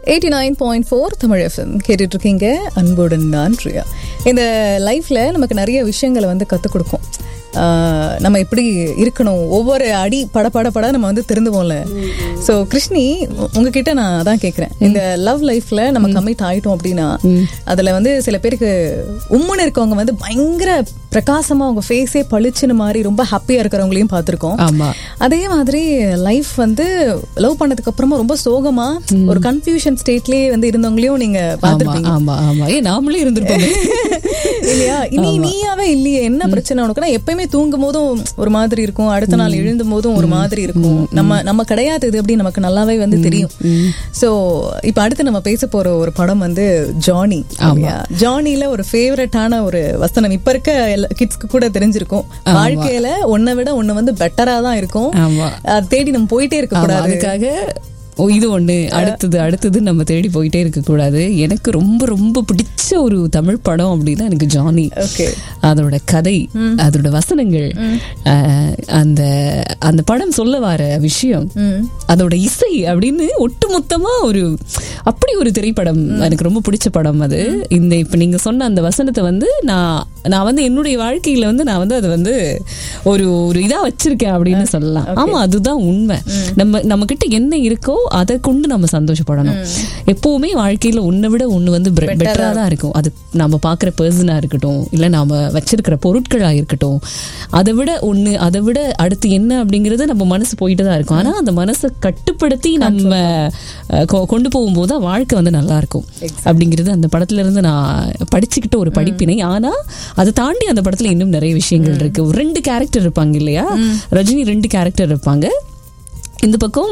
Eighty nine point four Tamil FM கேட்டுட்டு இருக்கீங்க அன்புடன் நான் பிரியா இந்த லைஃப்ல நமக்கு நிறைய விஷயங்களை வந்து கற்றுக் கொடுக்கும் ஆஹ் நம்ம எப்படி இருக்கணும் ஒவ்வொரு அடி பட பட பட நம்ம வந்து திருந்துவோம்ல ஸோ கிருஷ்ணி உ- உங்ககிட்ட நான் அதான் கேட்குறேன் இந்த லவ் லைஃப்ல நம்ம கமிட் ஆயிட்டோம் அப்படின்னா அதுல வந்து சில பேருக்கு உம்முன்னு இருக்கவங்க வந்து பயங்கர பிரகாசமா அவங்க ஃபேஸே பளிச்சுன்னு மாதிரி ரொம்ப ஹாப்பியா இருக்கிறவங்களையும் பார்த்துருக்கோம் ஆமா அதே மாதிரி லைஃப் வந்து லவ் பண்ணதுக்கு அப்புறமா ரொம்ப சோகமா ஒரு கன்ஃபியூஷன் ஸ்டேட்லயே வந்து இருந்தவங்களையும் நீங்க ஆமா பார்த்திருப்பீங்க ஆமா ஆமா ஏ நாமளே இருந்திருப்போமே இல்லையா இனி நீயாவே இல்லையே என்ன பிரச்சனை உனக்குன்னா எப்பயுமே தூங்கும் போதும் ஒரு மாதிரி இருக்கும் அடுத்த நாள் எழுந்தும் போதும் ஒரு மாதிரி இருக்கும் நம்ம நம்ம கிடையாது இது அப்படி நமக்கு நல்லாவே வந்து தெரியும் சோ இப்ப அடுத்து நம்ம பேச போற ஒரு படம் வந்து ஜானி இல்லையா ஜானில ஒரு ஃபேவரட்டான ஒரு வசனம் இப்ப இருக்க கிட்ஸ்க்கு கூட தெரிஞ்சிருக்கும் வாழ்க்கையில ஒன்னை விட ஒண்ணு வந்து பெட்டரா தான் இருக்கும் ஆமா அது தேடி நம்ம போயிட்டே இருக்க ஆமா, கூடாது அதுக்காக ஓ, இது ஒண்ணு அடுத்தது அடுத்தது நம்ம தேடி போயிட்டே இருக்க கூடாது எனக்கு ரொம்ப ரொம்ப பிடிச்ச ஒரு தமிழ் படம் அப்படின்னா எனக்கு ஜானி ஓகே அதோட கதை அதோட வசனங்கள் அஹ், அந்த அந்த படம் சொல்ல வர விஷயம் அதோட இசை அப்படின்னு ஒட்டுமொத்தமா ஒரு அப்படி ஒரு திரைப்படம் எனக்கு ரொம்ப பிடிச்ச படம் அது இந்த இப்ப நீங்க சொன்ன அந்த வசனத்தை வந்து நான் நான் வந்து என்னுடைய வாழ்க்கையில வந்து நான் வந்து அதை வந்து ஒரு ஒரு இதா வச்சிருக்கேன் அப்படின்னு சொல்லலாம் ஆமா அதுதான் உண்மை நம்ம நம்ம கிட்ட என்ன இருக்கோ அதை கொண்டு நம்ம சந்தோஷப்படணும் எப்பவுமே வாழ்க்கையில ஒன்னை விட ஒண்ணு வந்து பெட்டரா தான் இருக்கும் அது நம்ம பாக்குற பர்சனா இருக்கட்டும் இல்ல நாம வச்சிருக்கிற பொருட்களா இருக்கட்டும் அதை விட ஒண்ணு அதை விட அடுத்து என்ன அப்படிங்கறது நம்ம மனசு போயிட்டு தான் இருக்கும் ஆனா அந்த மனசை கட்டுப்படுத்தி நம்ம அஹ், கொ- கொண்டு போகும்போது தான் வாழ்க்கை வந்து நல்லா இருக்கும் அப்படிங்கிறது அந்த படத்துல இருந்து நான் படிச்சுக்கிட்ட ஒரு படிப்பினை ஆனா அதை தாண்டி அந்த படத்துல இன்னும் நிறைய விஷயங்கள் இருக்கு ஒரு ரெண்டு கேரக்டர் இருப்பாங்க இல்லையா ரஜினி ரெண்டு கேரக்டர் இருப்பாங்க இந்த பக்கம்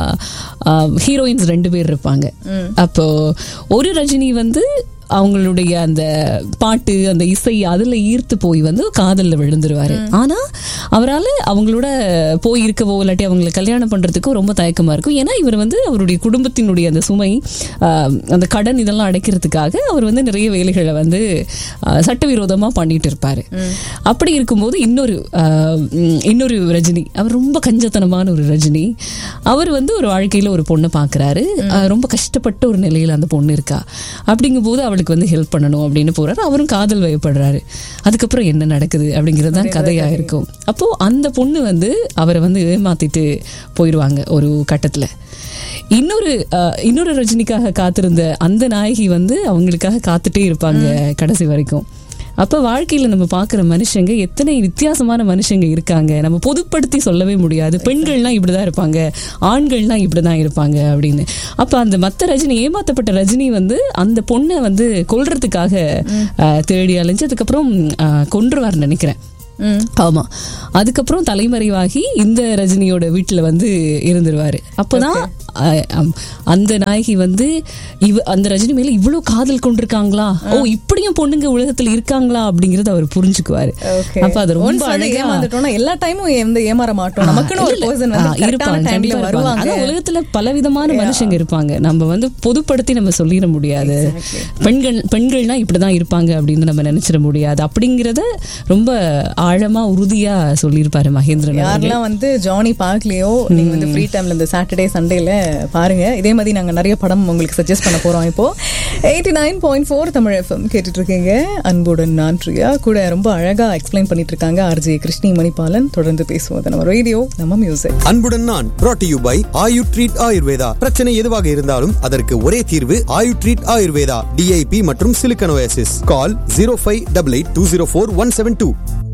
ஹீரோயின்ஸ் ரெண்டு பேர் இருப்பாங்க அப்போ ஒரு ரஜினி வந்து அவங்களுடைய அந்த பாட்டு அந்த இசை அதுல ஈர்த்து போய் வந்து காதல்ல விழுந்துருவாரு ஆனா அவரால அவங்களோட போய் இருக்கவோ இல்லாட்டி அவங்களை கல்யாணம் பண்றதுக்கோ ரொம்ப தயக்கமா இருக்கும் ஏன்னா இவர் வந்து அவருடைய குடும்பத்தினுடைய அந்த சுமை ஆஹ், அந்த கடன் இதெல்லாம் அடைக்கிறதுக்காக அவர் வந்து நிறைய வேலைகளை வந்து ஆஹ், சட்டவிரோதமா பண்ணிட்டு இருப்பாரு அப்படி இருக்கும்போது இன்னொரு ஆஹ், உம், இன்னொரு ரஜினி அவர் ரொம்ப கஞ்சத்தனமான ஒரு ரஜினி அவர் வந்து ஒரு வாழ்க்கையில ஒரு பொண்ணை பாக்குறாரு ஆஹ், ரொம்ப கஷ்டப்பட்ட ஒரு நிலையில அந்த பொண்ணு இருக்கா அப்படிங்கும்போது அவளுக்கு வந்து ஹெல்ப் பண்ணணும் அப்படின்னு போறாரு அவரும் காதல் வயப்படுறாரு அதுக்கப்புறம் என்ன நடக்குது அப்படிங்கிறது தான் கதையா இருக்கும் அப்போ அந்த பொண்ணு வந்து அவரை வந்து ஏமாத்திட்டு போயிடுவாங்க ஒரு கட்டத்துல இன்னொரு அஹ், இன்னொரு ரஜினிக்காக காத்திருந்த அந்த நாயகி வந்து அவங்களுக்காக காத்துட்டே இருப்பாங்க கடைசி வரைக்கும் அப்ப வாழ்க்கையில நம்ம பாக்குற மனுஷங்க எத்தனை வித்தியாசமான மனுஷங்க இருக்காங்க நம்ம பொதுப்படுத்தி சொல்லவே முடியாது பெண்கள்லாம் இப்படிதான் இருப்பாங்க ஆண்கள்லாம் இப்படிதான் இருப்பாங்க அப்படின்னு அப்ப அந்த மத்த ரஜினி ஏமாத்தப்பட்ட ரஜினி வந்து அந்த பொண்ணை வந்து கொல்றதுக்காக அஹ், தேடி அலைஞ்சு அதுக்கப்புறம் அஹ், கொன்றுவார்னு நினைக்கிறேன் ஆமா அதுக்கப்புறம் தலைமறைவாகி இந்த ரஜினியோட வீட்டுல வந்து இருந்துருவாரு அப்பதான் அஹ், அம், அந்த நாயகி வந்து இவ அந்த ரஜினி மேல இவ்வளவு காதல் கொண்டிருக்காங்களா ஓ இப்படியும் பொண்ணுங்க உலகத்துல இருக்காங்களா அப்படிங்கறத அவர் புரிஞ்சுக்குவாரு Okay. அப்ப அது Once ரொம்ப வந்து அழகா ஏமாந்துட்டோம்னா எல்லா டைமும் எந்த ஏமாற மாட்டோம் நமக்குன்னு ஒரு இல்ல, பர்சன் ஆ, வந்து இருப்பாங்க, கரெக்டான டைம்ல கண்டிப்பா இருப்பாங்க. வருவாங்க ஆனா உலகத்துல பலவிதமான மனுஷங்க இருப்பாங்க நம்ம வந்து பொதுப்படுத்தி நம்ம சொல்லிட முடியாது பெண்கள் பெண்கள்னா இப்படிதான் இருப்பாங்க அப்படின்னு நம்ம நினைச்சிட முடியாது அப்படிங்கறத ரொம்ப ஆழமா உறுதியா சொல்லியிருப்பாரு மகேந்திரன் அவர்கள். யாரெல்லாம் வந்து ஜானி பார்க்கலையோ நீங்க வந்து ஃப்ரீ டைம்ல இந்த சாட்டர்டே சண்டேல பாருங்க இதே மாதிரி நாங்க நிறைய படம் உங்களுக்கு சஜஸ்ட் பண்ண போறோம் இப்போ eighty nine point four Tamil FM கேட்டுட்டு இருக்கீங்க அன்புடன் நான் பிரியா கூட ரொம்ப அழகா எக்ஸ்பிளைன் பண்ணிட்டு இருக்காங்க ஆர்ஜே கிருஷ்ணி மணிபாலன் தொடர்ந்து பேசுவோம் அது நம்ம ரேடியோ நம்ம மியூசிக் அன்புடன் நான் brought to you by Ayu treat Ayurveda பிரச்சனை எதுவாக இருந்தாலும் அதற்கு ஒரே தீர்வு ஆயு ட்ரீட் ஆயுர்வேதா டிஐபி மற்றும் சிலிக்கனோசிஸ் call zero five double eight two zero four one seven two